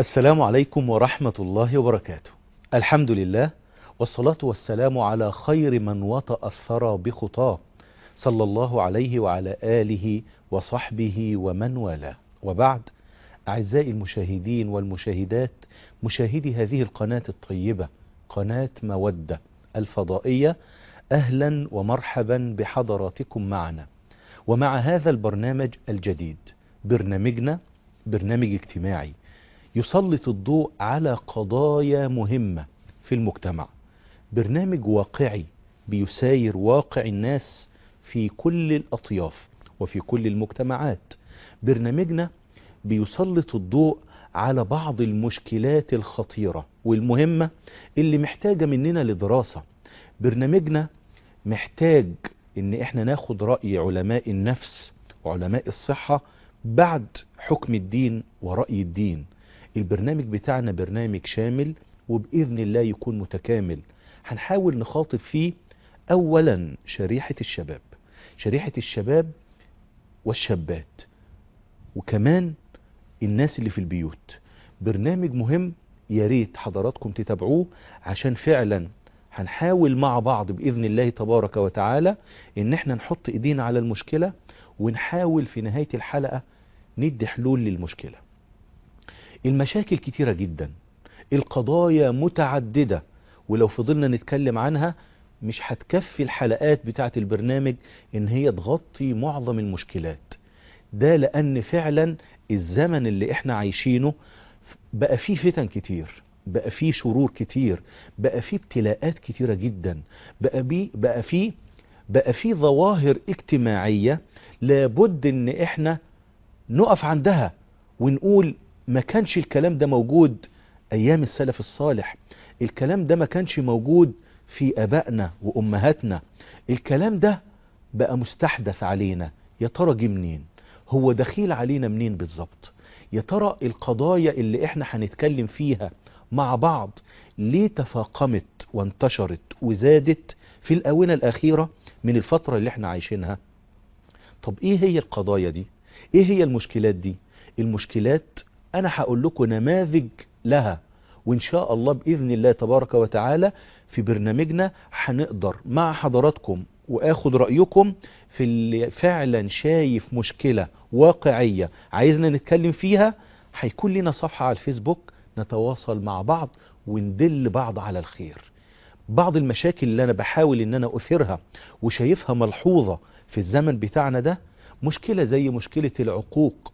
السلام عليكم ورحمة الله وبركاته الحمد لله والصلاة والسلام على خير من وطأ الثرى بخطاه صلى الله عليه وعلى آله وصحبه ومن والاه وبعد أعزائي المشاهدين والمشاهدات مشاهدي هذه القناة الطيبة قناة مودة الفضائية أهلا ومرحبا بحضراتكم معنا ومع هذا البرنامج الجديد برنامجنا برنامج اجتماعي يسلط الضوء على قضايا مهمة في المجتمع برنامج واقعي بيساير واقع الناس في كل الأطياف وفي كل المجتمعات برنامجنا بيسلط الضوء على بعض المشكلات الخطيرة والمهمة اللي محتاجة مننا لدراسة برنامجنا محتاج ان احنا ناخد رأي علماء النفس وعلماء الصحة بعد حكم الدين ورأي الدين البرنامج بتاعنا برنامج شامل وبإذن الله يكون متكامل هنحاول نخاطب فيه أولا شريحة الشباب شريحة الشباب والشابات وكمان الناس اللي في البيوت برنامج مهم يا ريت حضراتكم تتابعوه عشان فعلا هنحاول مع بعض بإذن الله تبارك وتعالى ان احنا نحط ايدينا على المشكلة ونحاول في نهاية الحلقة ندي حلول للمشكلة المشاكل كتيرة جدا القضايا متعددة ولو فضلنا نتكلم عنها مش هتكفي الحلقات بتاعة البرنامج ان هي تغطي معظم المشكلات ده لان فعلا الزمن اللي احنا عايشينه بقى فيه فتن كتير بقى فيه شرور كتير بقى فيه ابتلاءات كتيرة جدا بقى, بي بقى فيه بقى فيه ظواهر اجتماعية لابد ان احنا نقف عندها ونقول ما كانش الكلام ده موجود ايام السلف الصالح الكلام ده ما كانش موجود في ابائنا وامهاتنا الكلام ده بقى مستحدث علينا يا ترى جه منين هو دخيل علينا منين بالظبط يا ترى القضايا اللي احنا هنتكلم فيها مع بعض ليه تفاقمت وانتشرت وزادت في الآونة الأخيرة من الفترة اللي احنا عايشينها طب ايه هي القضايا دي ايه هي المشكلات دي المشكلات انا هقول لكم نماذج لها وان شاء الله بإذن الله تبارك وتعالى في برنامجنا هنقدر مع حضراتكم واخد رأيكم في اللي فعلا شايف مشكلة واقعية عايزنا نتكلم فيها هيكون لنا صفحة على الفيسبوك نتواصل مع بعض وندل بعض على الخير بعض المشاكل اللي انا بحاول ان انا اثيرها وشايفها ملحوظة في الزمن بتاعنا ده مشكلة زي مشكلة العقوق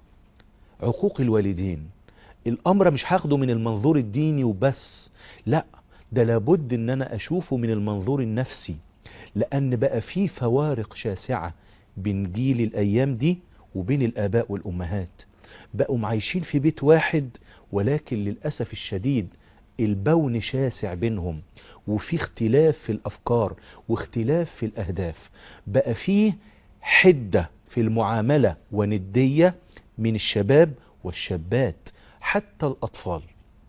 عقوق الوالدين الامر مش هاخده من المنظور الديني وبس لا ده لابد ان انا اشوفه من المنظور النفسي لان بقى في فوارق شاسعة بين جيل الايام دي وبين الاباء والامهات بقوا عايشين في بيت واحد ولكن للأسف الشديد البون شاسع بينهم وفي اختلاف في الأفكار واختلاف في الأهداف بقى فيه حدة في المعاملة وندية من الشباب والشابات حتى الأطفال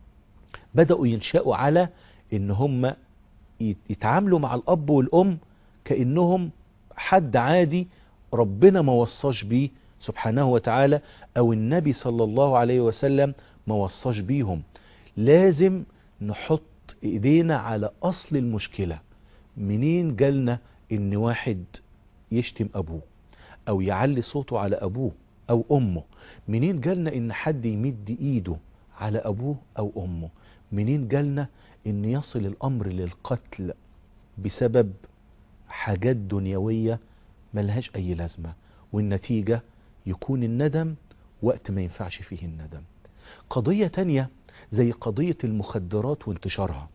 بدأوا ينشأوا على ان هم يتعاملوا مع الأب والأم كأنهم حد عادي ربنا ما وصاش بيه سبحانه وتعالى أو النبي صلى الله عليه وسلم ما وصاش بيهم لازم نحط ايدينا على اصل المشكلة منين جالنا ان واحد يشتم ابوه او يعلي صوته على ابوه او امه منين جالنا ان حد يمد ايده على ابوه او امه منين جالنا ان يصل الامر للقتل بسبب حاجات دنيوية ملهاش اي لازمة والنتيجة يكون الندم وقت ما ينفعش فيه الندم قضية تانية زي قضية المخدرات وانتشارها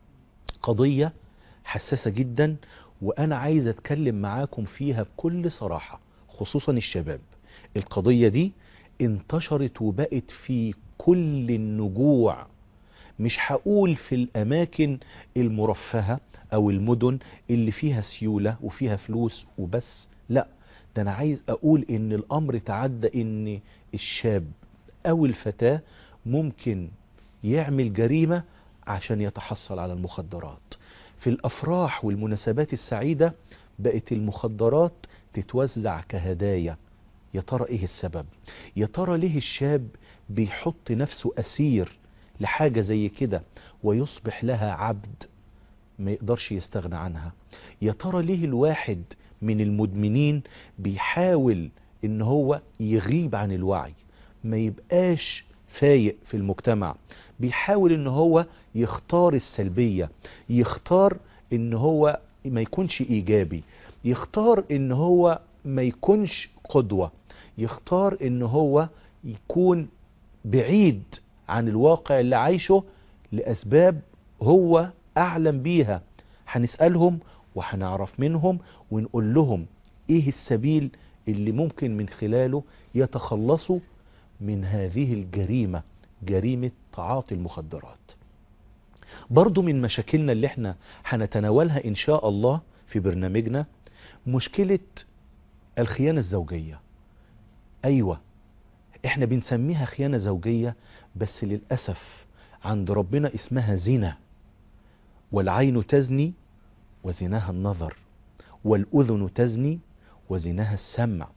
قضية حساسة جدا وأنا عايز أتكلم معاكم فيها بكل صراحة خصوصا الشباب القضية دي انتشرت وبقت في كل النجوع مش هقول في الأماكن المرفهة أو المدن اللي فيها سيولة وفيها فلوس وبس لا ده أنا عايز أقول إن الأمر تعدى إن الشاب أو الفتاة ممكن يعمل جريمة عشان يتحصل على المخدرات في الأفراح والمناسبات السعيدة بقت المخدرات تتوزع كهدايا يا ترى ايه السبب يا ترى ليه الشاب بيحط نفسه أسير لحاجة زي كده ويصبح لها عبد ما يقدرش يستغنى عنها يا ترى ليه الواحد من المدمنين بيحاول ان هو يغيب عن الوعي ما يبقاش فايق في المجتمع بيحاول ان هو يختار السلبية يختار ان هو ما يكونش ايجابي يختار ان هو ما يكونش قدوة يختار ان هو يكون بعيد عن الواقع اللي عايشه لأسباب هو أعلم بيها هنسألهم وهنعرف منهم ونقول لهم ايه السبيل اللي ممكن من خلاله يتخلصوا من هذه الجريمة جريمة تعاطي المخدرات برضو من مشاكلنا اللي احنا هنتناولها ان شاء الله في برنامجنا مشكلة الخيانة الزوجية ايوه احنا بنسميها خيانة زوجية بس للأسف عند ربنا اسمها زنا والعين تزني وزناها النظر والأذن تزني وزناها السمع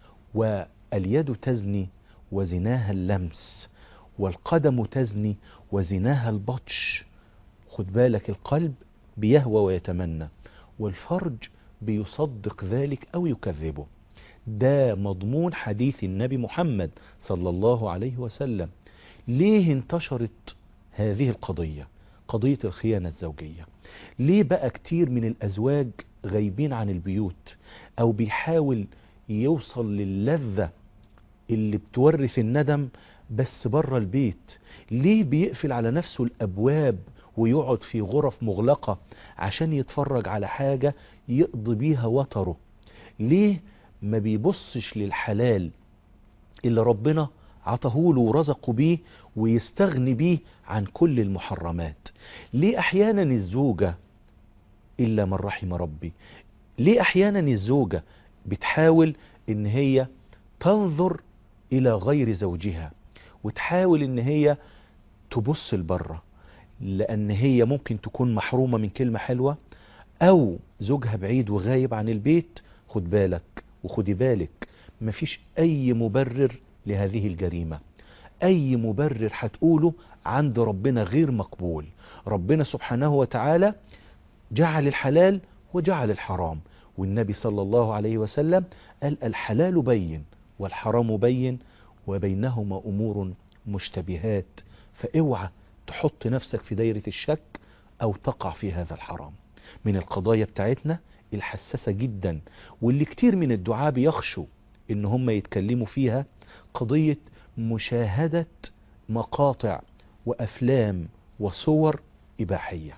واليد تزني وزناها اللمس والقدم تزني وزناها البطش خد بالك القلب بيهوى ويتمنى والفرج بيصدق ذلك أو يكذبه ده مضمون حديث النبي محمد صلى الله عليه وسلم ليه انتشرت هذه القضية قضية الخيانة الزوجية ليه بقى كتير من الأزواج غايبين عن البيوت أو بيحاول يوصل للذة اللي بتورث الندم بس بره البيت ليه بيقفل على نفسه الأبواب ويقعد في غرف مغلقة عشان يتفرج على حاجة يقضي بيها وتره ليه ما بيبصش للحلال اللي ربنا عطهوله ورزقه بيه ويستغني بيه عن كل المحرمات ليه احيانا الزوجة الا من رحم ربي ليه احيانا الزوجة بتحاول ان هي تنظر الى غير زوجها وتحاول ان هي تبص لبره لان هي ممكن تكون محرومة من كلمة حلوة او زوجها بعيد وغايب عن البيت خد بالك وخدي بالك مفيش اي مبرر لهذه الجريمة اي مبرر هتقوله عند ربنا غير مقبول ربنا سبحانه وتعالى جعل الحلال وجعل الحرام والنبي صلى الله عليه وسلم قال الحلال بين والحرام بين وبينهما امور مشتبهات فاوعى تحط نفسك في دايرة الشك او تقع في هذا الحرام من القضايا بتاعتنا الحساسة جدا واللي كتير من الدعاء بيخشوا ان هم يتكلموا فيها قضية مشاهدة مقاطع وافلام وصور اباحية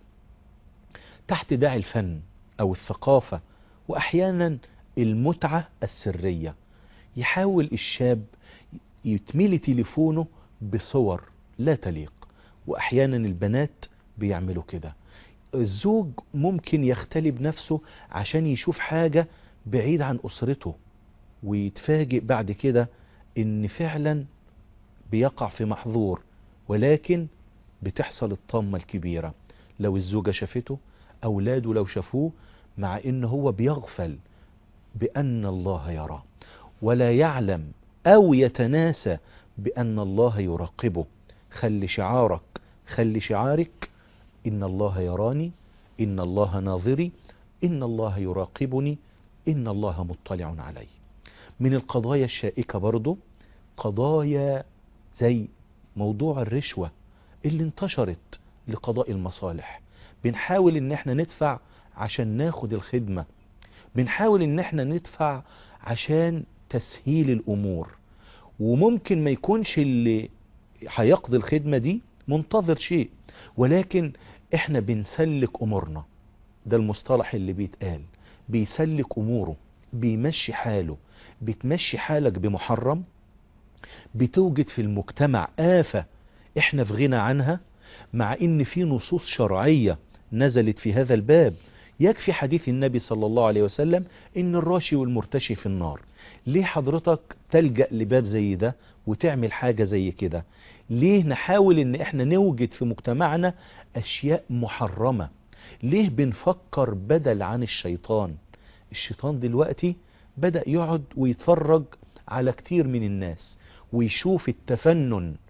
تحت داعي الفن او الثقافة واحيانا المتعة السرية يحاول الشاب يتملي تليفونه بصور لا تليق واحيانا البنات بيعملوا كده الزوج ممكن يختلي بنفسه عشان يشوف حاجة بعيد عن أسرته ويتفاجئ بعد كده ان فعلا بيقع في محظور ولكن بتحصل الطامة الكبيرة لو الزوجة شافته أولاده لو شافوه مع ان هو بيغفل بأن الله يراه ولا يعلم أو يتناسى بأن الله يراقبه خلي شعارك خلي شعارك إن الله يراني إن الله ناظري إن الله يراقبني إن الله مطلع علي من القضايا الشائكة برضو قضايا زي موضوع الرشوة اللي انتشرت لقضاء المصالح بنحاول ان احنا ندفع عشان ناخد الخدمة بنحاول ان احنا ندفع عشان تسهيل الامور وممكن ما يكونش اللي هيقضي الخدمة دي منتظر شيء ولكن احنا بنسلك امورنا ده المصطلح اللي بيتقال بيسلك اموره بيمشي حاله بتمشي حالك بمحرم بتوجد في المجتمع آفة احنا في غنى عنها مع ان في نصوص شرعية نزلت في هذا الباب يكفي حديث النبي صلى الله عليه وسلم ان الراشي والمرتشي في النار ليه حضرتك تلجأ لباب زي ده وتعمل حاجة زي كده ليه نحاول ان احنا نوجد في مجتمعنا اشياء محرمة ليه بنفكر بدل عن الشيطان الشيطان دلوقتي بدأ يقعد ويتفرج على كتير من الناس ويشوف التفنن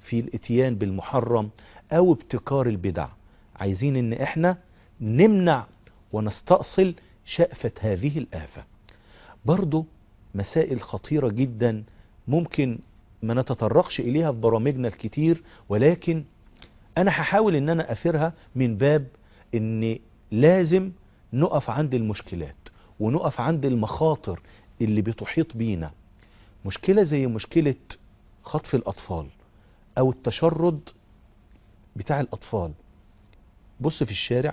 في الاتيان بالمحرم او ابتكار البدع عايزين ان احنا نمنع ونستأصل شأفة هذه الآفة برضو مسائل خطيرة جدا ممكن ما نتطرقش إليها في برامجنا الكتير ولكن أنا هحاول إن أنا أثرها من باب إن لازم نقف عند المشكلات ونقف عند المخاطر اللي بتحيط بينا مشكلة زي مشكلة خطف الأطفال أو التشرد بتاع الأطفال بص في الشارع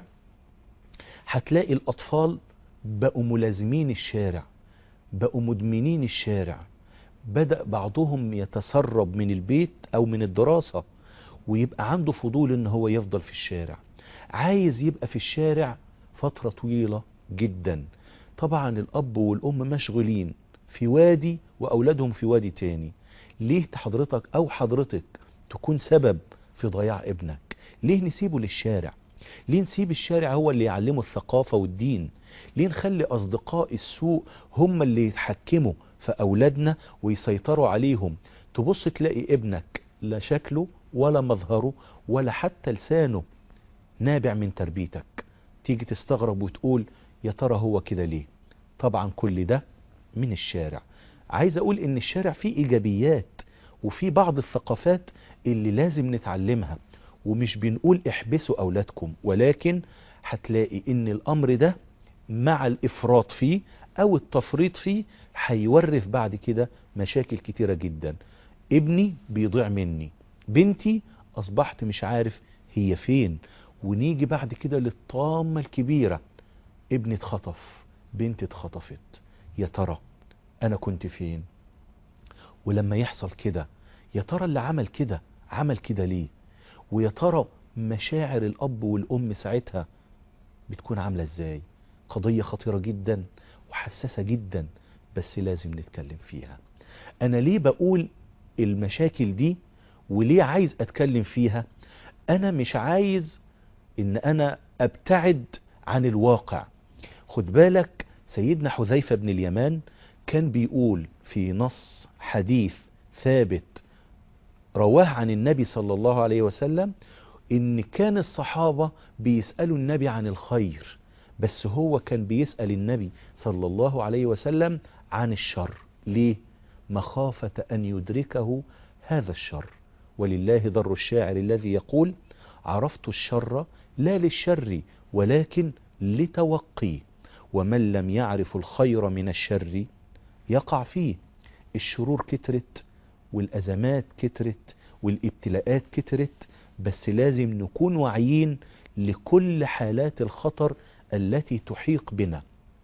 هتلاقي الأطفال بقوا ملازمين الشارع بقوا مدمنين الشارع بدأ بعضهم يتسرب من البيت أو من الدراسة ويبقى عنده فضول إن هو يفضل في الشارع عايز يبقى في الشارع فترة طويلة جدا طبعا الأب والأم مشغولين في وادي وأولادهم في وادي تاني ليه حضرتك أو حضرتك تكون سبب في ضياع ابنك ليه نسيبه للشارع ليه نسيب الشارع هو اللي يعلمه الثقافة والدين ليه نخلي أصدقاء السوء هم اللي يتحكموا في أولادنا ويسيطروا عليهم تبص تلاقي ابنك لا شكله ولا مظهره ولا حتى لسانه نابع من تربيتك تيجي تستغرب وتقول يا ترى هو كده ليه طبعا كل ده من الشارع عايز اقول ان الشارع فيه ايجابيات وفي بعض الثقافات اللي لازم نتعلمها ومش بنقول احبسوا اولادكم ولكن هتلاقي ان الامر ده مع الافراط فيه او التفريط فيه هيورث بعد كده مشاكل كتيرة جدا ابني بيضيع مني بنتي اصبحت مش عارف هي فين ونيجي بعد كده للطامة الكبيرة ابني اتخطف بنتي اتخطفت يا ترى انا كنت فين ولما يحصل كده يا ترى اللي عمل كده عمل كده ليه ويا ترى مشاعر الاب والام ساعتها بتكون عاملة ازاي قضية خطيرة جدا وحساسة جدا بس لازم نتكلم فيها انا ليه بقول المشاكل دي وليه عايز اتكلم فيها انا مش عايز ان انا ابتعد عن الواقع خد بالك سيدنا حذيفة بن اليمان كان بيقول في نص حديث ثابت رواه عن النبي صلى الله عليه وسلم ان كان الصحابة بيسألوا النبي عن الخير بس هو كان بيسأل النبي صلى الله عليه وسلم عن الشر ليه مخافة ان يدركه هذا الشر ولله ضر الشاعر الذي يقول عرفت الشر لا للشر ولكن لتوقيه ومن لم يعرف الخير من الشر يقع فيه الشرور كترت والأزمات كترت والابتلاءات كترت بس لازم نكون واعيين لكل حالات الخطر التي تحيق بنا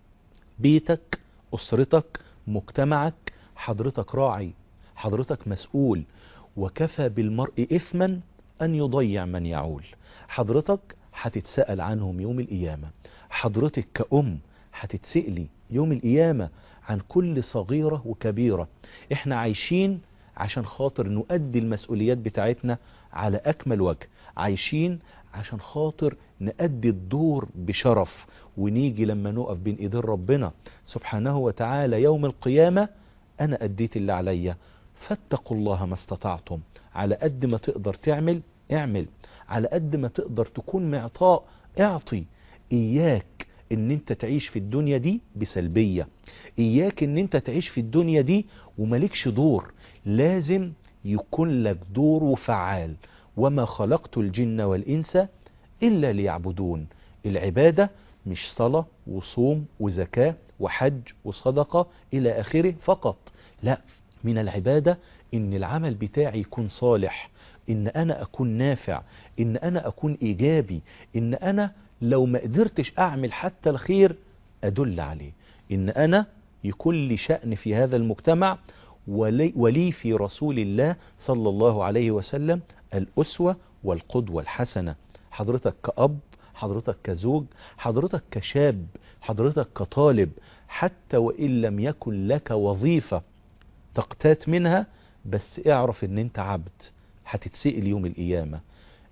بيتك أسرتك مجتمعك حضرتك راعي حضرتك مسؤول وكفى بالمرء إثما أن يضيع من يعول حضرتك هتتسأل عنهم يوم القيامة حضرتك كأم هتتسألي يوم القيامة عن كل صغيرة وكبيرة احنا عايشين عشان خاطر نؤدي المسؤوليات بتاعتنا على أكمل وجه عايشين عشان خاطر نأدي الدور بشرف ونيجي لما نقف بين ايدين ربنا سبحانه وتعالى يوم القيامة أنا أديت اللي عليا فاتقوا الله ما استطعتم على قد ما تقدر تعمل اعمل على قد ما تقدر تكون معطاء اعطي إياك ان انت تعيش في الدنيا دي بسلبية اياك ان انت تعيش في الدنيا دي وملكش دور لازم يكون لك دور وفعال وما خلقت الجن والإنس إلا ليعبدون العبادة مش صلاة وصوم وزكاة وحج وصدقة إلى آخره فقط لا من العبادة إن العمل بتاعي يكون صالح إن أنا أكون نافع إن أنا أكون إيجابي إن أنا لو ما قدرتش أعمل حتى الخير أدل عليه إن أنا يكون لي شأن في هذا المجتمع ولي, ولي في رسول الله صلى الله عليه وسلم الأسوة والقدوة الحسنة حضرتك كأب حضرتك كزوج حضرتك كشاب حضرتك كطالب حتى وإن لم يكن لك وظيفة تقتات منها بس اعرف ان انت عبد هتتسئل يوم القيامة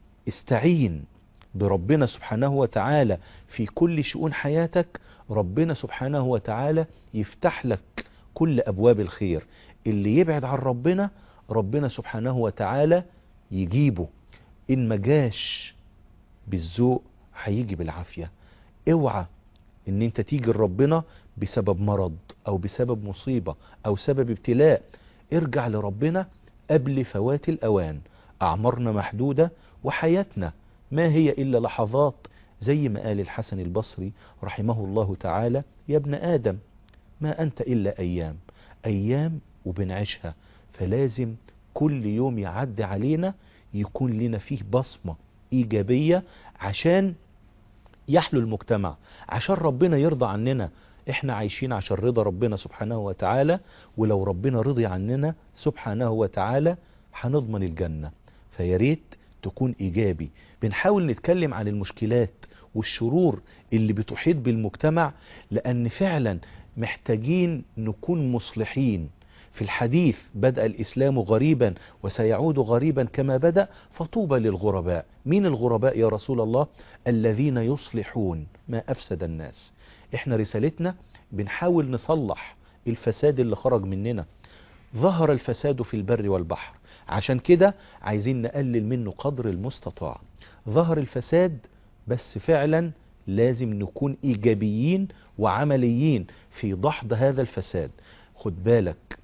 استعين بربنا سبحانه وتعالى في كل شؤون حياتك ربنا سبحانه وتعالى يفتح لك كل أبواب الخير اللي يبعد عن ربنا ربنا سبحانه وتعالى يجيبه ان ما جاش بالذوق هيجي بالعافية اوعى ان انت تيجي لربنا بسبب مرض او بسبب مصيبة او سبب ابتلاء ارجع لربنا قبل فوات الاوان اعمارنا محدودة وحياتنا ما هي الا لحظات زي ما قال الحسن البصري رحمه الله تعالى يا ابن ادم ما انت الا ايام ايام وبنعيشها فلازم كل يوم يعدي علينا يكون لنا فيه بصمة ايجابية عشان يحلو المجتمع عشان ربنا يرضى عننا احنا عايشين عشان رضا ربنا سبحانه وتعالى ولو ربنا رضي عننا سبحانه وتعالى هنضمن الجنة فياريت تكون ايجابي بنحاول نتكلم عن المشكلات والشرور اللي بتحيط بالمجتمع لان فعلا محتاجين نكون مصلحين في الحديث بدأ الإسلام غريبا وسيعود غريبا كما بدأ فطوبى للغرباء مين الغرباء يا رسول الله الذين يصلحون ما أفسد الناس احنا رسالتنا بنحاول نصلح الفساد اللي خرج مننا ظهر الفساد في البر والبحر عشان كده عايزين نقلل منه قدر المستطاع ظهر الفساد بس فعلا لازم نكون إيجابيين وعمليين في دحض هذا الفساد خد بالك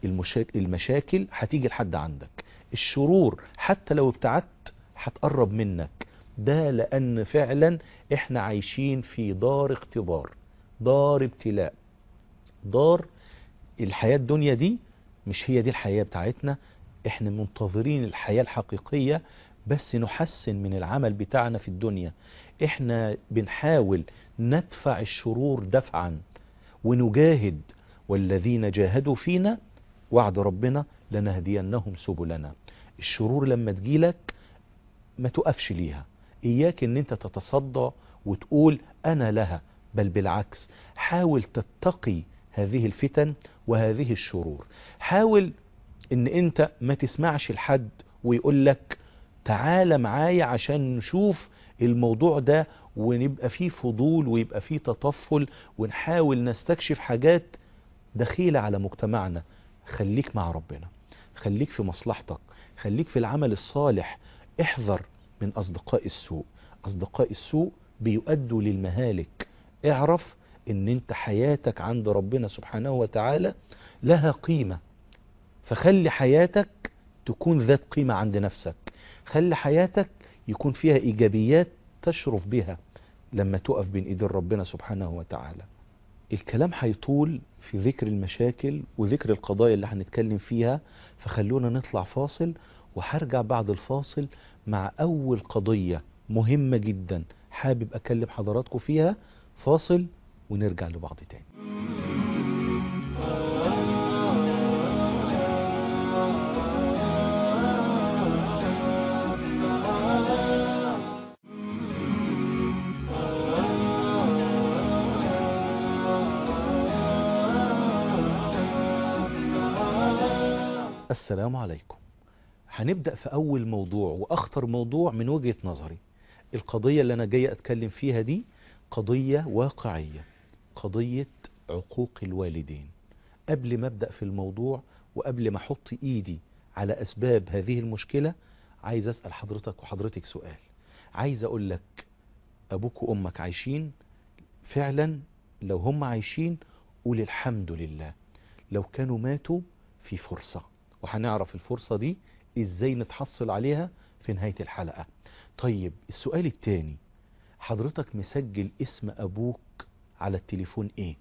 المشاكل هتيجي لحد عندك الشرور حتى لو ابتعدت هتقرب منك ده لأن فعلا احنا عايشين في دار اختبار دار ابتلاء دار الحياة الدنيا دي مش هي دي الحياة بتاعتنا احنا منتظرين الحياة الحقيقية بس نحسن من العمل بتاعنا في الدنيا احنا بنحاول ندفع الشرور دفعا ونجاهد والذين جاهدوا فينا وعد ربنا لنهدينهم سبلنا الشرور لما تجيلك ما تقفش ليها إياك ان انت تتصدى وتقول انا لها بل بالعكس حاول تتقي هذه الفتن وهذه الشرور حاول ان انت ما تسمعش لحد ويقول لك تعال معايا عشان نشوف الموضوع ده ونبقى فيه فضول ويبقى فيه تطفل ونحاول نستكشف حاجات دخيلة على مجتمعنا خليك مع ربنا خليك في مصلحتك خليك في العمل الصالح احذر من أصدقاء السوء أصدقاء السوء بيؤدوا للمهالك اعرف ان انت حياتك عند ربنا سبحانه وتعالى لها قيمة فخلي حياتك تكون ذات قيمة عند نفسك خلي حياتك يكون فيها إيجابيات تشرف بها لما تقف بين إيدين ربنا سبحانه وتعالى الكلام هيطول في ذكر المشاكل وذكر القضايا اللي هنتكلم فيها فخلونا نطلع فاصل وهرجع بعد الفاصل مع أول قضية مهمة جدا حابب أكلم حضراتكم فيها فاصل ونرجع لبعض تاني السلام عليكم هنبدأ في أول موضوع وأخطر موضوع من وجهة نظري القضية اللي أنا جاي أتكلم فيها دي قضية واقعية قضية عقوق الوالدين قبل ما أبدأ في الموضوع وقبل ما أحط إيدي على أسباب هذه المشكلة عايز أسأل حضرتك وحضرتك سؤال عايز أقول لك أبوك وأمك عايشين فعلا لو هم عايشين قول الحمد لله لو كانوا ماتوا في فرصة وهنعرف الفرصة دي ازاي نتحصل عليها في نهاية الحلقة طيب السؤال التاني حضرتك مسجل اسم ابوك على التليفون ايه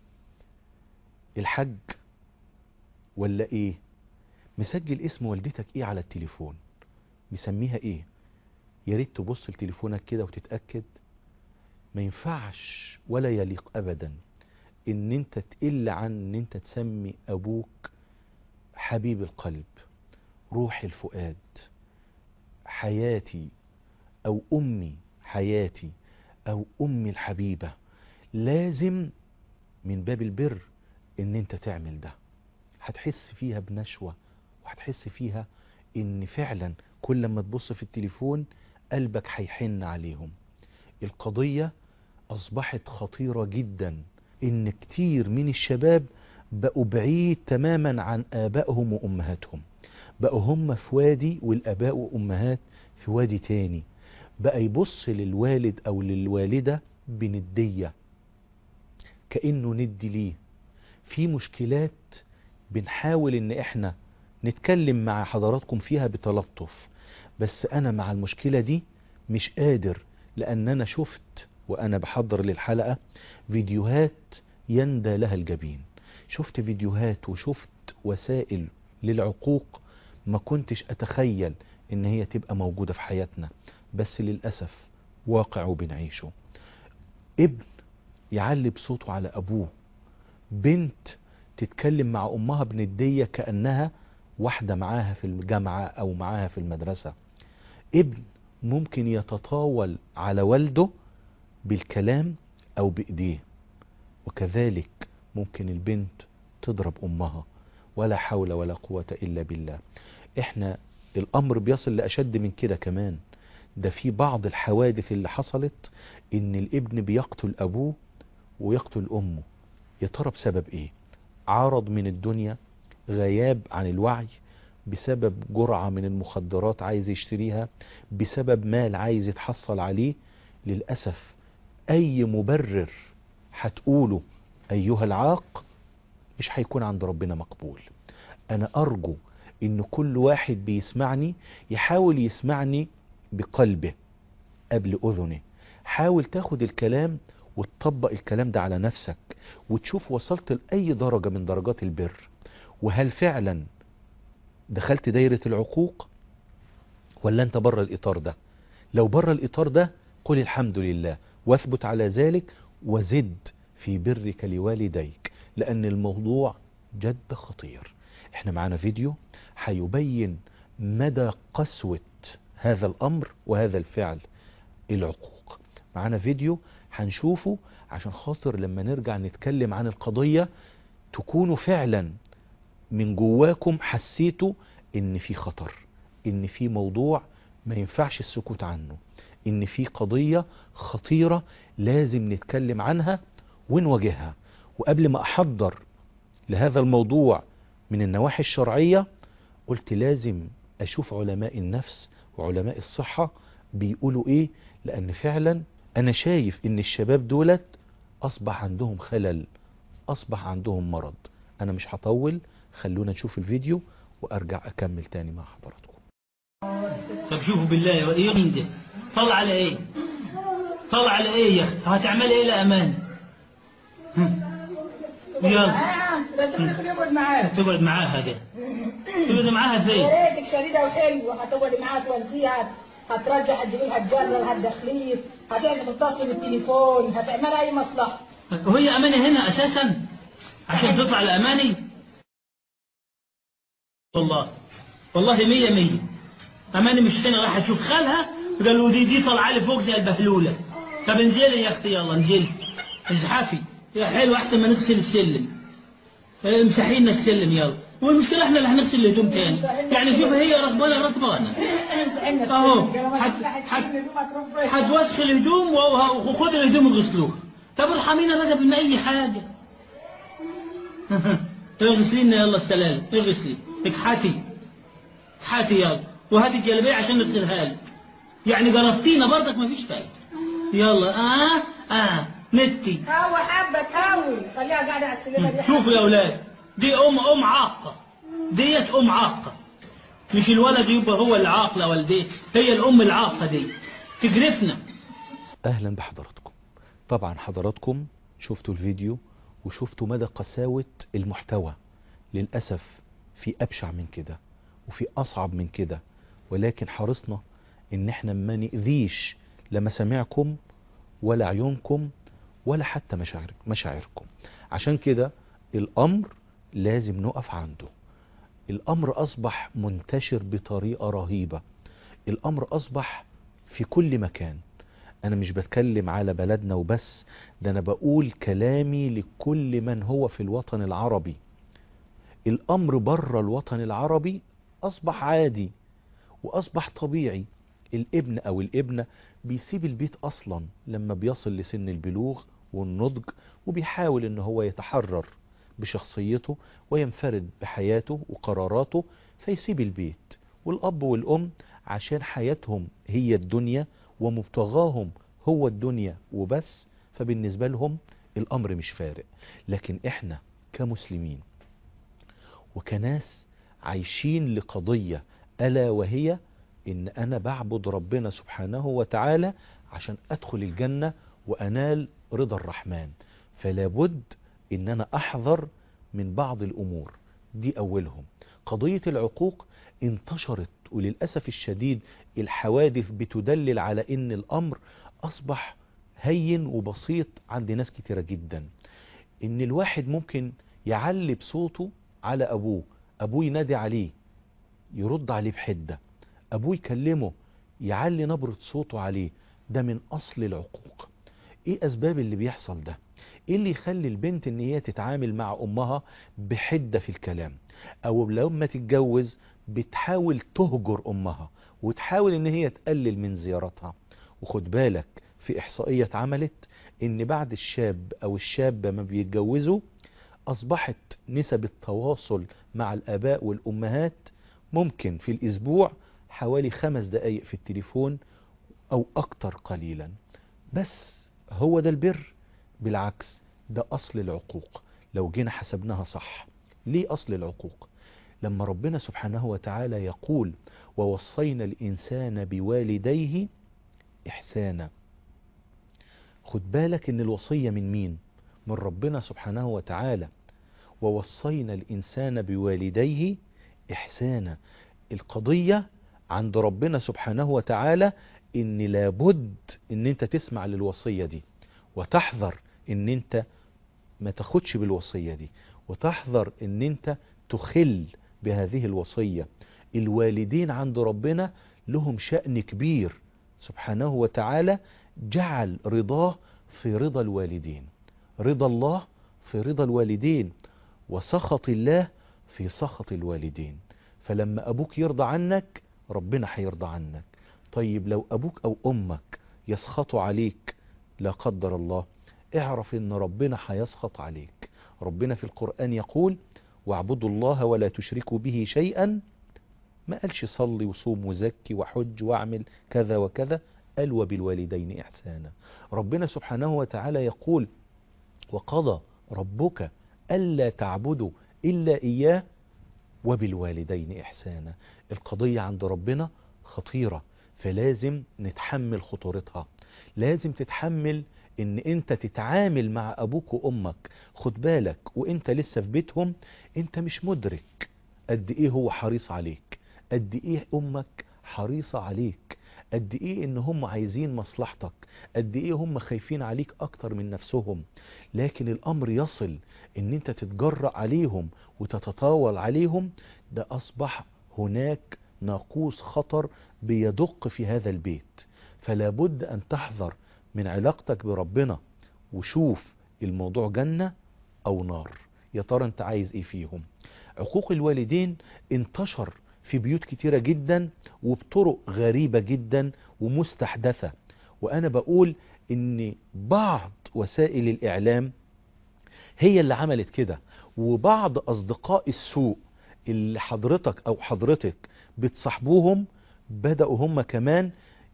الحج ولا ايه مسجل اسم والدتك ايه على التليفون مسميها ايه يا ريت تبص لتليفونك كده وتتأكد ما ينفعش ولا يليق ابدا ان انت تقل عن ان انت تسمي ابوك حبيب القلب روح الفؤاد حياتي او امي حياتي او امي الحبيبة لازم من باب البر ان انت تعمل ده هتحس فيها بنشوة وهتحس فيها ان فعلا كل ما تبص في التليفون قلبك هيحن عليهم القضية اصبحت خطيرة جدا ان كتير من الشباب بقوا بعيد تماما عن آبائهم وأمهاتهم بقوا هم في وادي والاباء وامهات في وادي تاني بقى يبص للوالد او للوالدة بندية كأنه ندي ليه في مشكلات بنحاول ان احنا نتكلم مع حضراتكم فيها بتلطف بس انا مع المشكلة دي مش قادر لان انا شفت وانا بحضر للحلقة فيديوهات يندى لها الجبين شفت فيديوهات وشفت وسائل للعقوق ما كنتش اتخيل ان هي تبقى موجودة في حياتنا بس للأسف واقع وبنعيشه ابن يعلي بصوته على ابوه بنت تتكلم مع امها بندية كأنها واحدة معاها في الجامعة او معاها في المدرسة ابن ممكن يتطاول على والده بالكلام او بايديه وكذلك ممكن البنت تضرب امها ولا حول ولا قوة الا بالله احنا الامر بيصل لاشد من كده كمان ده في بعض الحوادث اللي حصلت ان الابن بيقتل ابوه ويقتل امه يا ترى بسبب ايه عرض من الدنيا غياب عن الوعي بسبب جرعة من المخدرات عايز يشتريها بسبب مال عايز يتحصل عليه للأسف أي مبرر هتقوله أيها العاق مش هيكون عند ربنا مقبول أنا أرجو إن كل واحد بيسمعني يحاول يسمعني بقلبه قبل أذنه حاول تاخد الكلام وتطبق الكلام ده على نفسك وتشوف وصلت لأي درجة من درجات البر وهل فعلا دخلت دايرة العقوق ولا انت بره الإطار ده لو بره الإطار ده قل الحمد لله واثبت على ذلك وزد في برك لوالديك لأن الموضوع جد خطير احنا معانا فيديو هيبين مدى قسوة هذا الأمر وهذا الفعل العقوق معانا فيديو هنشوفه عشان خاطر لما نرجع نتكلم عن القضية تكونوا فعلا من جواكم حسيتوا ان في خطر ان في موضوع ما ينفعش السكوت عنه ان في قضية خطيرة لازم نتكلم عنها ونواجهها وقبل ما احضر لهذا الموضوع من النواحي الشرعية قلت لازم اشوف علماء النفس وعلماء الصحة بيقولوا ايه لان فعلا انا شايف ان الشباب دولت اصبح عندهم خلل اصبح عندهم مرض انا مش هطول خلونا نشوف الفيديو وارجع اكمل تاني مع حضراتكم طب شوفوا بالله ايه مين ده طلع على ايه طلع على ايه يا اخي هتعمل ايه لامان يلا ده تدخل يقعد معاك تقعد معاها ده تقعد معاها فين يا ريتك شديدة وحلوة هتقعد معاها توديها هترجع هتجيبها الجنة هتدخليه هتعمل تتصل بالتليفون هتعمل أي مصلحة وهي امانه هنا اساسا عشان تطلع الاماني والله والله مية مية اماني مش هنا راح اشوف خالها قالوا دي دي طالعه لي فوق زي البهلوله طب انزلي يا اختي يلا انزلي ازحفي يا حلو احسن ما نغسل السلم اه، امسحي لنا السلم يلا والمشكله احنا اللي هنغسل الهدوم تاني يعني شوف هي رغبانه رغبانه اهو حت حت هتوسخ الهدوم وه- وخد الهدوم وغسلوها طب ارحمينا بقى من اي حاجه اغسلي لنا يلا السلالم اغسلي اكحتي اكحتي يلا وهاتي الجلابيه عشان نغسلها لك يعني جربتينا برضك مفيش فايده يلا اه اه نتي هاوي حبة هاوي خليها قاعدة على السلمة دي شوفوا يا اولاد دي ام ام عاقه ديت ام عاقه مش الولد يبقى هو العاق لا والديه هي الام العاقه دي تجرفنا اهلا بحضراتكم طبعا حضراتكم شفتوا الفيديو وشفتوا مدى قساوة المحتوى للأسف في أبشع من كده وفي أصعب من كده ولكن حرصنا إن احنا ما نأذيش لا مسامعكم ولا عيونكم ولا حتى مشاعر مشاعركم عشان كده الأمر لازم نقف عنده الأمر أصبح منتشر بطريقة رهيبة الأمر أصبح في كل مكان أنا مش بتكلم على بلدنا وبس ده أنا بقول كلامي لكل من هو في الوطن العربي الأمر بره الوطن العربي أصبح عادي وأصبح طبيعي الابن أو الابنة بيسيب البيت أصلا لما بيصل لسن البلوغ والنضج وبيحاول إن هو يتحرر بشخصيته وينفرد بحياته وقراراته فيسيب البيت والأب والأم عشان حياتهم هي الدنيا ومبتغاهم هو الدنيا وبس فبالنسبة لهم الأمر مش فارق لكن إحنا كمسلمين وكناس عايشين لقضية ألا وهي إن أنا بعبد ربنا سبحانه وتعالى عشان أدخل الجنة وأنال رضا الرحمن فلا بد إن أنا أحذر من بعض الأمور دي أولهم قضية العقوق انتشرت وللأسف الشديد الحوادث بتدلل على إن الأمر أصبح هين وبسيط عند ناس كتيرة جدا إن الواحد ممكن يعلي بصوته على أبوه أبوه ينادي عليه يرد عليه بحدة أبوه يكلمه يعلي نبرة صوته عليه ده من أصل العقوق إيه أسباب اللي بيحصل ده إيه اللي يخلي البنت إن هي تتعامل مع أمها بحدة في الكلام أو لما تتجوز بتحاول تهجر أمها وتحاول إن هي تقلل من زيارتها وخد بالك في إحصائية اتعملت إن بعد الشاب أو الشابة ما بيتجوزوا أصبحت نسب التواصل مع الآباء والأمهات ممكن في الأسبوع حوالي خمس دقايق في التليفون أو أكتر قليلا بس هو ده البر بالعكس ده أصل العقوق لو جينا حسبناها صح ليه أصل العقوق لما ربنا سبحانه وتعالى يقول ووصينا الإنسان بوالديه إحسانا خد بالك ان الوصية من مين من ربنا سبحانه وتعالى ووصينا الإنسان بوالديه إحسانا القضية عند ربنا سبحانه وتعالى ان لابد ان انت تسمع للوصية دي وتحذر ان انت ما تاخدش بالوصية دي وتحذر ان انت تخل بهذه الوصية الوالدين عند ربنا لهم شأن كبير سبحانه وتعالى جعل رضاه في رضا الوالدين رضا الله في رضا الوالدين وسخط الله في سخط الوالدين فلما أبوك يرضى عنك ربنا هيرضى عنك طيب لو أبوك أو أمك يسخطوا عليك لا قدر الله اعرف ان ربنا هيسخط عليك ربنا في القرآن يقول واعبدوا الله ولا تشركوا به شيئا ما قالش صلي وصوم وزكي وحج واعمل كذا وكذا قال وبالوالدين إحسانا ربنا سبحانه وتعالى يقول وقضى ربك ألا تعبدوا إلا إياه وبالوالدين إحسانا القضية عند ربنا خطيرة فلازم نتحمل خطورتها لازم تتحمل ان انت تتعامل مع ابوك وامك خد بالك وانت لسه في بيتهم انت مش مدرك قد ايه هو حريص عليك قد ايه امك حريصة عليك قد ايه ان هم عايزين مصلحتك قد ايه هم خايفين عليك اكتر من نفسهم لكن الامر يصل ان انت تتجرأ عليهم وتتطاول عليهم ده اصبح هناك ناقوس خطر بيدق في هذا البيت فلا بد ان تحذر من علاقتك بربنا وشوف الموضوع جنة او نار يا ترى انت عايز ايه فيهم عقوق الوالدين انتشر في بيوت كتيرة جدا وبطرق غريبة جدا ومستحدثة وانا بقول ان بعض وسائل الاعلام هي اللي عملت كده وبعض اصدقاء السوء اللي حضرتك او حضرتك بتصاحبوهم بدأوا هم كمان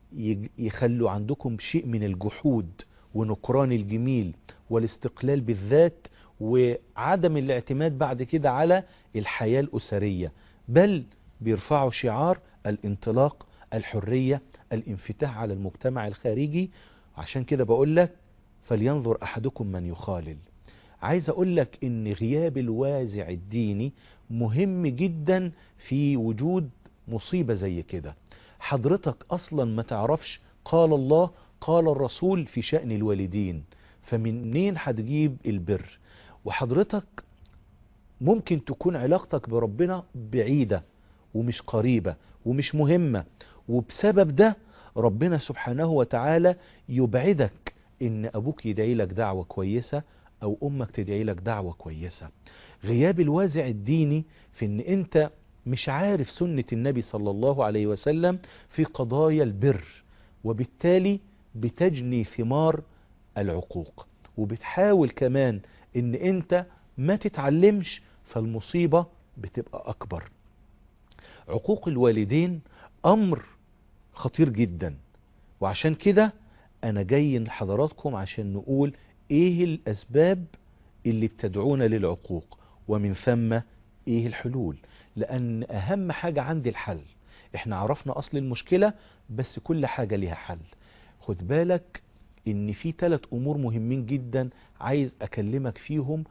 يخلوا عندكم شيء من الجحود ونكران الجميل والاستقلال بالذات وعدم الاعتماد بعد كده على الحياة الأسرية بل بيرفعوا شعار الانطلاق الحرية الانفتاح على المجتمع الخارجي عشان كده بقول لك فلينظر أحدكم من يخالل عايز أقول لك إن غياب الوازع الديني مهم جدا في وجود مصيبة زي كده حضرتك أصلا ما تعرفش قال الله قال الرسول في شأن الوالدين فمنين هتجيب البر وحضرتك ممكن تكون علاقتك بربنا بعيدة ومش قريبة ومش مهمة وبسبب ده ربنا سبحانه وتعالى يبعدك ان ابوك يدعي لك دعوة كويسة او امك تدعي لك دعوة كويسة غياب الوازع الديني في ان انت مش عارف سنة النبي صلى الله عليه وسلم في قضايا البر وبالتالي بتجني ثمار العقوق وبتحاول كمان ان انت ما تتعلمش فالمصيبة بتبقى أكبر عقوق الوالدين أمر خطير جدا وعشان كده أنا جاي لحضراتكم عشان نقول إيه الأسباب اللي بتدعونا للعقوق ومن ثم إيه الحلول لأن أهم حاجة عندي الحل إحنا عرفنا أصل المشكلة بس كل حاجة ليها حل خد بالك إن في ثلاث أمور مهمين جدا عايز أكلمك فيهم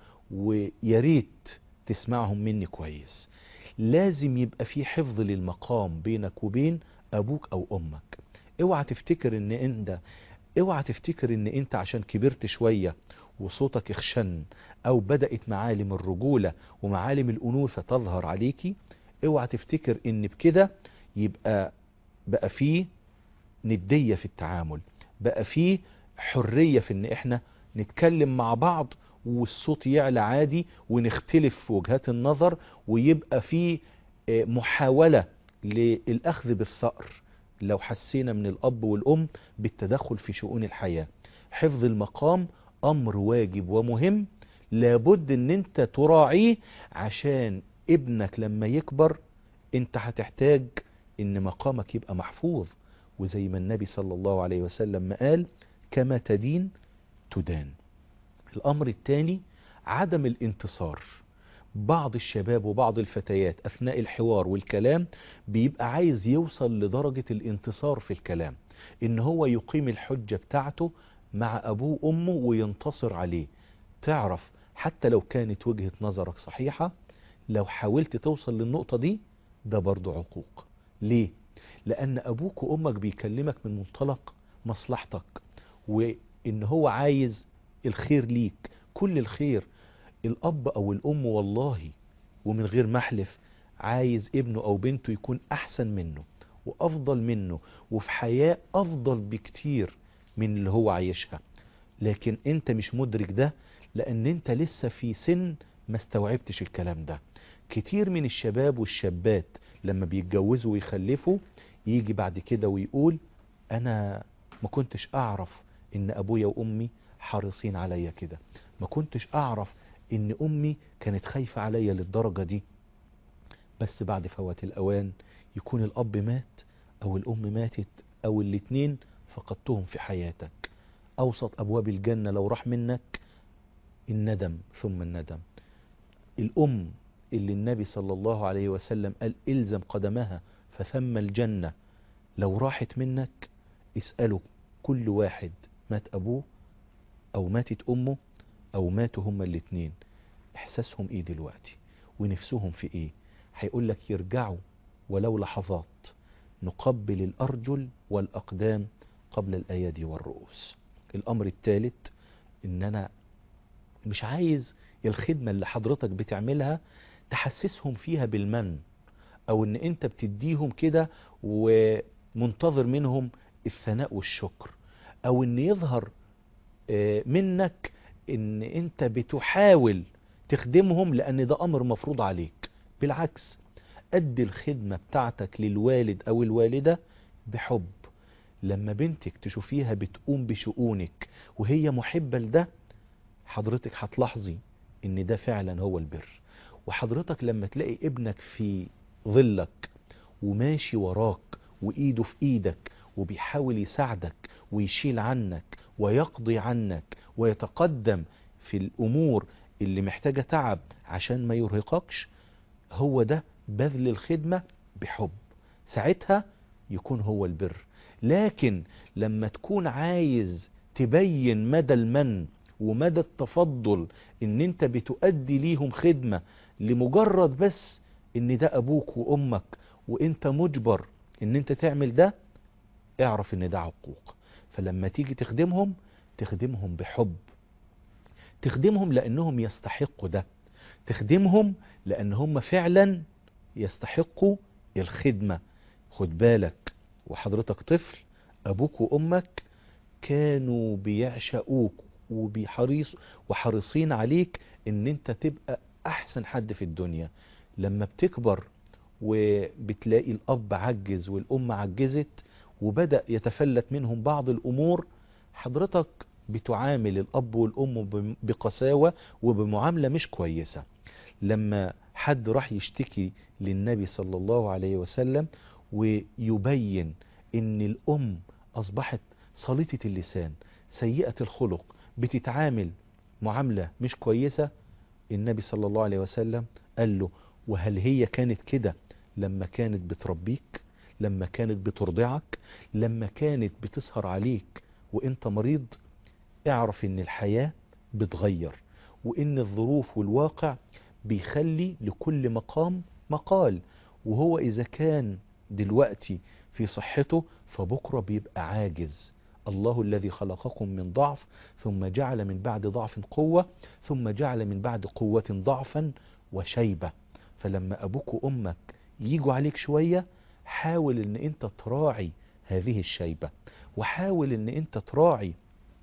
وياريت تسمعهم مني كويس لازم يبقى في حفظ للمقام بينك وبين أبوك أو أمك اوعى تفتكر ان انت اوعى تفتكر ان انت عشان كبرت شوية وصوتك اخشن او بدأت معالم الرجولة ومعالم الانوثة تظهر عليكي اوعى تفتكر ان بكده يبقى بقى فيه ندية في التعامل بقى فيه حرية في ان احنا نتكلم مع بعض والصوت يعلى عادي ونختلف في وجهات النظر ويبقى فيه محاولة للأخذ بالثأر لو حسينا من الأب والأم بالتدخل في شؤون الحياة حفظ المقام أمر واجب ومهم لابد ان انت تراعيه عشان ابنك لما يكبر انت هتحتاج ان مقامك يبقى محفوظ وزي ما النبي صلى الله عليه وسلم قال كما تدين تدان الأمر الثاني عدم الانتصار بعض الشباب وبعض الفتيات أثناء الحوار والكلام بيبقى عايز يوصل لدرجة الانتصار في الكلام إن هو يقيم الحجة بتاعته مع أبوه وأمه وينتصر عليه تعرف حتى لو كانت وجهة نظرك صحيحة لو حاولت توصل للنقطة دي ده برضو عقوق ليه؟ لأن أبوك وأمك بيكلمك من منطلق مصلحتك وإن هو عايز الخير ليك كل الخير الأب أو الأم والله ومن غير محلف عايز ابنه أو بنته يكون أحسن منه وأفضل منه وفي حياة أفضل بكتير من اللي هو عايشها لكن أنت مش مدرك ده لأن أنت لسه في سن ما استوعبتش الكلام ده كتير من الشباب والشابات لما بيتجوزوا ويخلفوا يجي بعد كده ويقول أنا ما كنتش أعرف إن أبويا وأمي حريصين عليا كده ما كنتش أعرف إن أمي كانت خايفة عليا للدرجة دي بس بعد فوات الأوان يكون الأب مات أو الأم ماتت أو الاتنين فقدتهم في حياتك أوسط أبواب الجنة لو راح منك الندم ثم الندم الأم اللي النبي صلى الله عليه وسلم قال إلزم قدمها فثم الجنة لو راحت منك اسأله كل واحد مات أبوه أو ماتت أمه أو ماتوا هما الاتنين إحساسهم إيه دلوقتي ونفسهم في إيه هيقول لك يرجعوا ولو لحظات نقبل الأرجل والأقدام قبل الأيادي والرؤوس الأمر الثالث إن أنا مش عايز الخدمة اللي حضرتك بتعملها تحسسهم فيها بالمن أو إن أنت بتديهم كده ومنتظر منهم الثناء والشكر أو إن يظهر منك إن أنت بتحاول تخدمهم لأن ده أمر مفروض عليك بالعكس أدي الخدمة بتاعتك للوالد أو الوالدة بحب لما بنتك تشوفيها بتقوم بشؤونك وهي محبة لده حضرتك هتلاحظي ان ده فعلا هو البر وحضرتك لما تلاقي ابنك في ظلك وماشي وراك وايده في ايدك وبيحاول يساعدك ويشيل عنك ويقضي عنك ويتقدم في الامور اللي محتاجة تعب عشان ما يرهقكش هو ده بذل الخدمة بحب ساعتها يكون هو البر لكن لما تكون عايز تبين مدى المن ومدى التفضل ان انت بتؤدي ليهم خدمة لمجرد بس ان ده ابوك وامك وانت مجبر ان انت تعمل ده اعرف ان ده عقوق فلما تيجي تخدمهم تخدمهم بحب تخدمهم لانهم يستحقوا ده تخدمهم لان هم فعلا يستحقوا الخدمة خد بالك وحضرتك طفل ابوك وامك كانوا بيعشقوك وبيحريص وحريصين عليك ان انت تبقى احسن حد في الدنيا لما بتكبر وبتلاقي الاب عجز والام عجزت وبدأ يتفلت منهم بعض الامور حضرتك بتعامل الأب والأم بم- بقساوة وبمعاملة مش كويسة لما حد راح يشتكي للنبي صلى الله عليه وسلم ويبين ان الأم أصبحت صليطة اللسان سيئة الخلق بتتعامل معاملة مش كويسة النبي صلى الله عليه وسلم قال له وهل هي كانت كده لما كانت بتربيك لما كانت بترضعك لما كانت بتسهر عليك وانت مريض اعرف ان الحياة بتغير وان الظروف والواقع بيخلي لكل مقام مقال وهو اذا كان دلوقتي في صحته فبكرة بيبقى عاجز الله الذي خلقكم من ضعف ثم جعل من بعد ضعف قوة ثم جعل من بعد قوة ضعفا وشيبة فلما أبوك وأمك يجوا عليك شوية حاول ان انت تراعي هذه الشيبة وحاول ان انت تراعي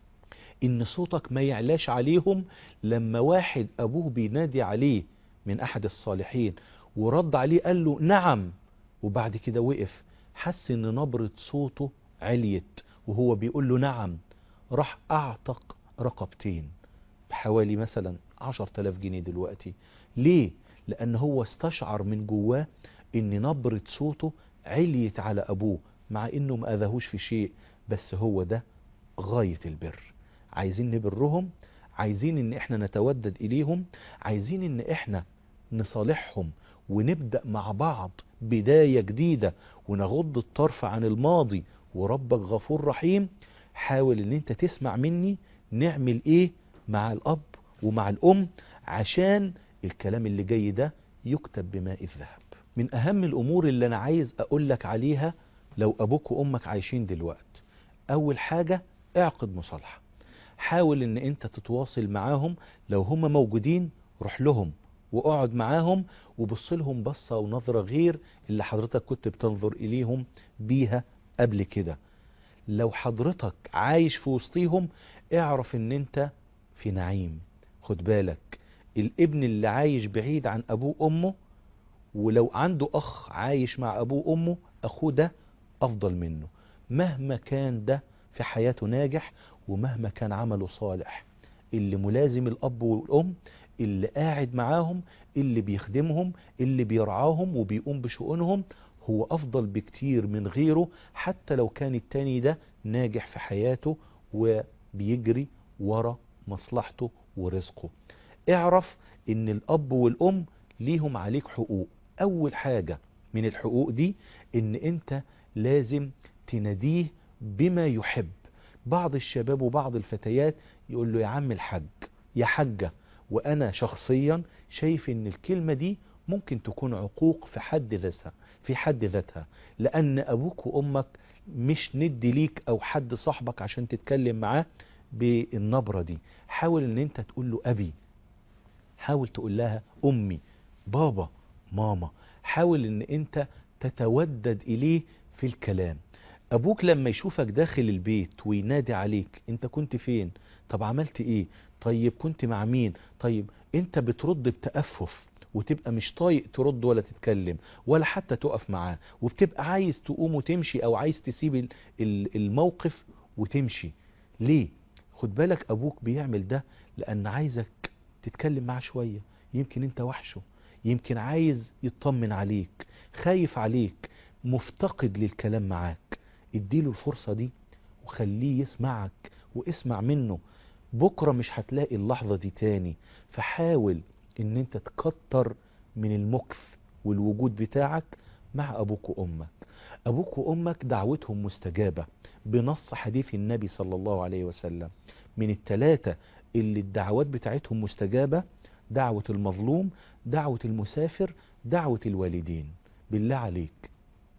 ان صوتك ما يعلاش عليهم لما واحد ابوه بينادي عليه من احد الصالحين ورد عليه قال له نعم وبعد كده وقف حس ان نبرة صوته عليت وهو بيقول له نعم راح اعتق رقبتين بحوالي مثلا عشر تلاف جنيه دلوقتي ليه لان هو استشعر من جواه ان نبرة صوته عليت على ابوه مع انه ما اذاهوش في شيء بس هو ده غاية البر عايزين نبرهم عايزين ان احنا نتودد اليهم عايزين ان احنا نصالحهم ونبدأ مع بعض بداية جديدة ونغض الطرف عن الماضي وربك غفور رحيم حاول ان انت تسمع مني نعمل ايه مع الاب ومع الام عشان الكلام اللي جاي ده يكتب بماء الذهب من اهم الامور اللي انا عايز اقول لك عليها لو ابوك وامك عايشين دلوقت اول حاجة اعقد مصالحة حاول ان انت تتواصل معاهم لو هم موجودين روح لهم واقعد معاهم وبص لهم بصة ونظرة غير اللي حضرتك كنت بتنظر اليهم بيها قبل كده لو حضرتك عايش في وسطيهم اعرف ان انت في نعيم خد بالك الابن اللي عايش بعيد عن ابوه وامه ولو عنده اخ عايش مع ابوه وامه اخوه ده افضل منه مهما كان ده في حياته ناجح ومهما كان عمله صالح اللي ملازم الاب والام اللي قاعد معاهم اللي بيخدمهم اللي بيرعاهم وبيقوم بشؤونهم هو افضل بكتير من غيره حتى لو كان التاني ده ناجح في حياته وبيجري ورا مصلحته ورزقه اعرف ان الاب والام ليهم عليك حقوق اول حاجة من الحقوق دي ان انت لازم تناديه بما يحب بعض الشباب وبعض الفتيات يقول له يا عم الحج يا حجة وانا شخصيا شايف ان الكلمة دي ممكن تكون عقوق في حد ذاتها في حد ذاتها لان ابوك وامك مش ندي ليك او حد صاحبك عشان تتكلم معاه بالنبرة دي حاول ان انت تقول له ابي حاول تقول لها امي بابا ماما حاول ان انت تتودد اليه في الكلام ابوك لما يشوفك داخل البيت وينادي عليك انت كنت فين طب عملت ايه طيب كنت مع مين طيب انت بترد بتأفف وتبقى مش طايق ترد ولا تتكلم ولا حتى تقف معاه وبتبقى عايز تقوم وتمشي او عايز تسيب ال- ال- الموقف وتمشي ليه خد بالك ابوك بيعمل ده لان عايزك تتكلم معاه شوية يمكن انت وحشه يمكن عايز يطمن عليك خايف عليك مفتقد للكلام معاك اديله الفرصة دي وخليه يسمعك واسمع منه بكرة مش هتلاقي اللحظة دي تاني فحاول ان انت تكتر من المكث والوجود بتاعك مع ابوك وامك ابوك وامك دعوتهم مستجابة بنص حديث النبي صلى الله عليه وسلم من التلاتة اللي الدعوات بتاعتهم مستجابة دعوة المظلوم دعوة المسافر دعوة الوالدين بالله عليك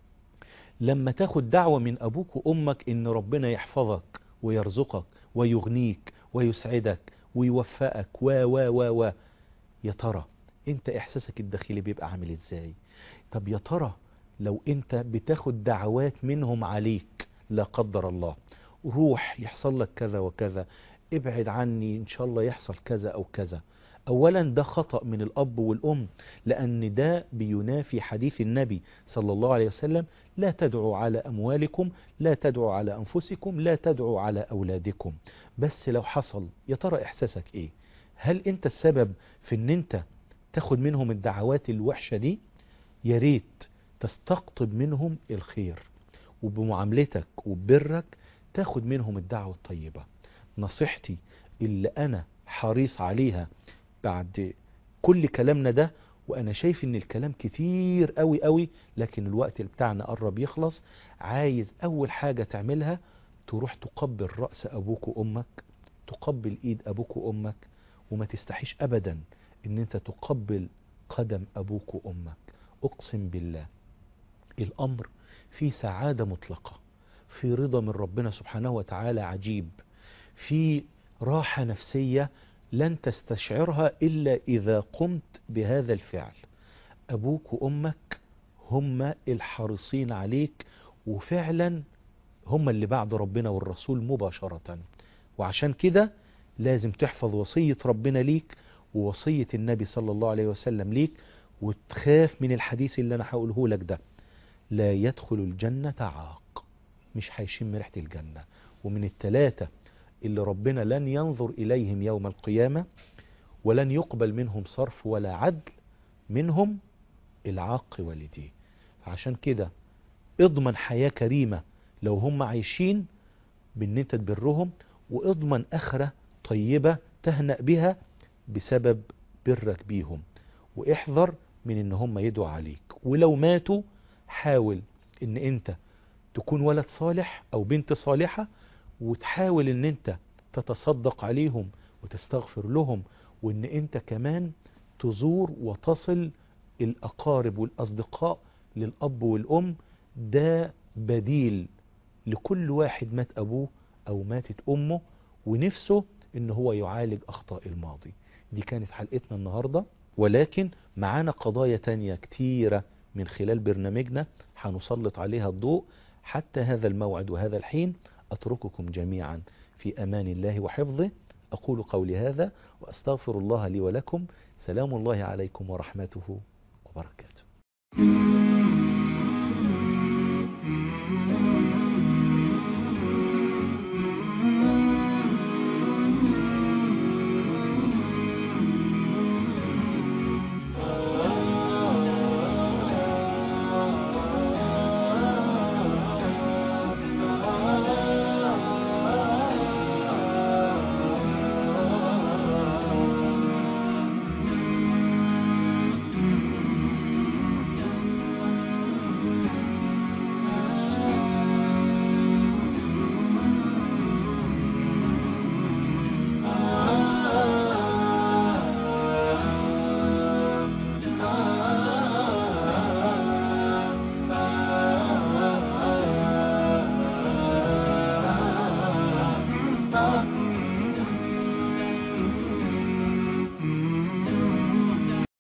لما تاخد دعوة من أبوك وأمك إن ربنا يحفظك ويرزقك ويغنيك ويسعدك ويوفقك و و و و يا ترى انت احساسك الداخلي بيبقى عامل ازاي طب يا ترى لو انت بتاخد دعوات منهم عليك لا قدر الله روح يحصل لك كذا وكذا ابعد عني ان شاء الله يحصل كذا او كذا اولا ده خطأ من الاب والام لان ده بينافي حديث النبي صلى الله عليه وسلم لا تدعوا على اموالكم لا تدعوا على انفسكم لا تدعوا على اولادكم بس لو حصل يا ترى احساسك ايه هل انت السبب في ان انت تاخد منهم الدعوات الوحشة دي يا ريت تستقطب منهم الخير وبمعاملتك وببرك تاخد منهم الدعوة الطيبة نصيحتي اللي أنا حريص عليها بعد كل كلامنا ده وأنا شايف إن الكلام كتير قوي قوي لكن الوقت بتاعنا قرب يخلص عايز أول حاجة تعملها تروح تقبل رأس أبوك وأمك تقبل إيد أبوك وأمك وما تستحيش أبدا إن أنت تقبل قدم أبوك وأمك أقسم بالله الأمر في سعادة مطلقة في رضا من ربنا سبحانه وتعالى عجيب في راحة نفسية لن تستشعرها إلا إذا قمت بهذا الفعل أبوك وأمك هم الحريصين عليك وفعلا هم اللي بعد ربنا والرسول مباشرة وعشان كده لازم تحفظ وصية ربنا ليك ووصية النبي صلى الله عليه وسلم ليك وتخاف من الحديث اللي أنا هقوله لك ده لا يدخل الجنة عاق مش هيشم ريحة الجنة ومن التلاتة اللي ربنا لن ينظر إليهم يوم القيامة ولن يقبل منهم صرف ولا عدل منهم العاق والديه عشان كده اضمن حياة كريمة لو هم عايشين بان انت تبرهم واضمن اخرة طيبة تهنأ بها بسبب برك بيهم واحذر من ان هم يدعوا عليك ولو ماتوا حاول ان انت تكون ولد صالح او بنت صالحة وتحاول ان انت تتصدق عليهم وتستغفر لهم وان انت كمان تزور وتصل الاقارب والاصدقاء للاب والام ده بديل لكل واحد مات ابوه او ماتت امه ونفسه ان هو يعالج اخطاء الماضي دي كانت حلقتنا النهاردة ولكن معانا قضايا تانية كتيرة من خلال برنامجنا هنسلط عليها الضوء حتى هذا الموعد وهذا الحين أترككم جميعا في أمان الله وحفظه أقول قولي هذا وأستغفر الله لي ولكم سلام الله عليكم ورحمته وبركاته